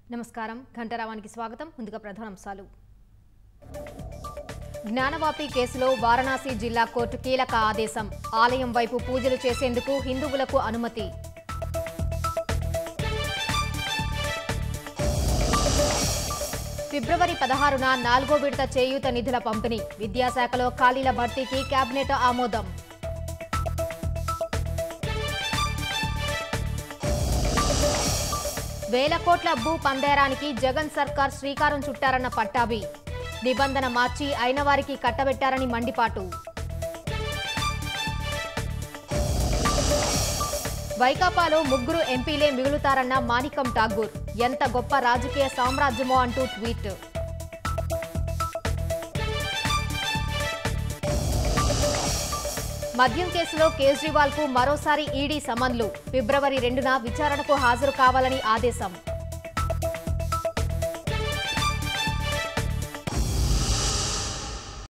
నమస్కారం ఘంటారావానికి స్వాగతం ముందుగా ప్రధానాంశాలు జ్ఞానవాపి కేసులో వారణాసి జిల్లా కోర్టు కీలక ఆదేశం ఆలయం వైపు పూజలు చేసేందుకు హిందువులకు అనుమతి ఫిబ్రవరి పదహారున నాలుగో విడత చేయూత నిధుల పంపిణీ విద్యాశాఖలో ఖాళీల భర్తీకి కేబినెట్ ఆమోదం వేల కోట్ల భూ పందేరానికి జగన్ సర్కార్ శ్రీకారం చుట్టారన్న పట్టాభి నిబంధన మార్చి అయిన వారికి కట్టబెట్టారని మండిపాటు వైకాపాలో ముగ్గురు ఎంపీలే మిగులుతారన్న మాణికం ఠాగూర్ ఎంత గొప్ప రాజకీయ సామ్రాజ్యమో అంటూ ట్వీట్ మద్యం కేసులో కేజ్రీవాల్ కు మరోసారి ఈడీ సమన్లు ఫిబ్రవరి రెండున విచారణకు హాజరు కావాలని ఆదేశం